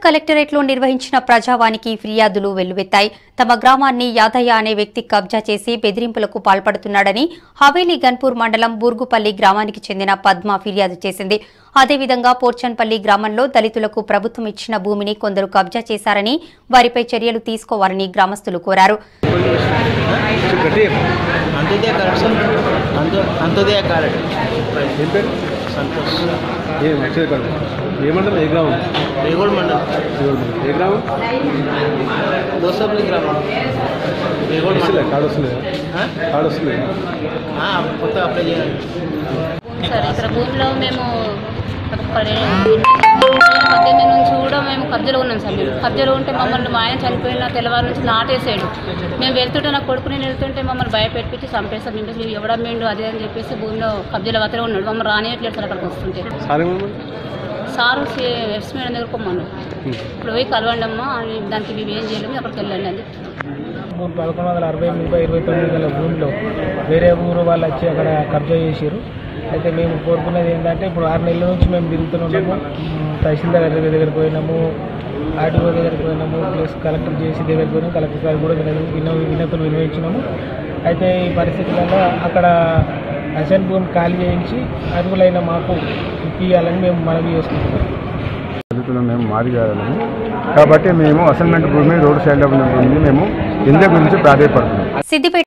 కలెక్టరేట్లో నిర్వహించిన ప్రజావానికి ఫిర్యాదులు వెల్లువెత్తాయి తమ గ్రామాన్ని యాదయ్య అనే వ్యక్తి కబ్జా చేసి బెదిరింపులకు పాల్పడుతున్నాడని హవేలీ గన్పూర్ మండలం బూర్గుపల్లి గ్రామానికి చెందిన పద్మ ఫిర్యాదు చేసింది అదేవిధంగా పోర్చన్పల్లి గ్రామంలో దళితులకు ప్రభుత్వం ఇచ్చిన భూమిని కొందరు కబ్జా చేశారని వారిపై చర్యలు తీసుకోవాలని గ్రామస్తులు కోరారు అంత్యోదయ కరెక్షన్ అంత్య అంత్యోదయ కారెట్ ఏం పేరు సంతోష్ ఏ వచ్చేది కాదు ఏ మండలం ఏ గ్రామం రేగోడ్ మండలం ఏ మండలం? ఏ గ్రామం దోసపల్లి గ్రామం రేగోడ్ వస్తలే మండలం కార్డు వస్తలేదు ఆ? కార్డు వస్తలేదు ఆ, కొత్త అప్లై చేయాలి సార్ ఇక్కడ భూమిలో మేము ఒక పది- పద్దెనిమిది నుంచి కూడా మేము కబ్జలో ఉన్నాం సార్ మేము కబ్జలో ఉంటే మమ్మల్ని మా ఆయన చనిపోయిన తెల్లవారు నుంచి నాటేసాడు మేము వెళ్తుంటే నా కొడుకుని వెళ్తుంటే మమ్మల్ని భయపెట్టించి చంపేస్తాం మేము మేము ఎవడమ్మేండు అదే అని చెప్పేసి భూమిలో కబ్జలో వతరే ఉన్నాడు మమ్మల్ని రానియట్లేదు సార్ అక్కడికి వస్తుంటే సార్ ఏమన్నా సారు ఎఫ్స్ మేడం దగ్గర పొమ్మన్నాడు ఇప్పుడు పోయి కలవండి అమ్మా అని దానికి మేము ఏం చేయలేము అక్కడికి వెళ్ళండి అని భూమి పదకొండు వందల అరవై ఎనిమిది ఇరవై తొమ్మిది గల భూమిలో వేరే ఊరు వాళ్ళు వచ్చి అక్కడ కబ్జా చేసారు అయితే మేము కోరుకున్నది ఏంటంటే ఇప్పుడు ఆరు నెలల నుంచి మేము తిరుగుతున్నాము తహసీల్దార్ గారి దగ్గరికి పోయినాము ఆర్డీఓ దగ్గరికి పోయినాము ప్లస్ కలెక్టర్ చేసి దగ్గరికి పోయినాము కలెక్టర్ గారు కూడా విన విన వినతులు వినియోగించినాము అయితే ఈ పరిస్థితులలో అక్కడ అసెంట్ భూమి ఖాళీ చేయించి అర్హులైన మాకు ఇప్పియాలని మేము మనవి చేసుకుంటున్నాం దళితులు మేము మాదిగారము కాబట్టి మేము అసైన్మెంట్ భూమి రోడ్ సైడ్ ఉన్న భూమిని మేము ఇండియా గురించి ప్రాధాన్యపడుతున్నాం సిద్దిపేట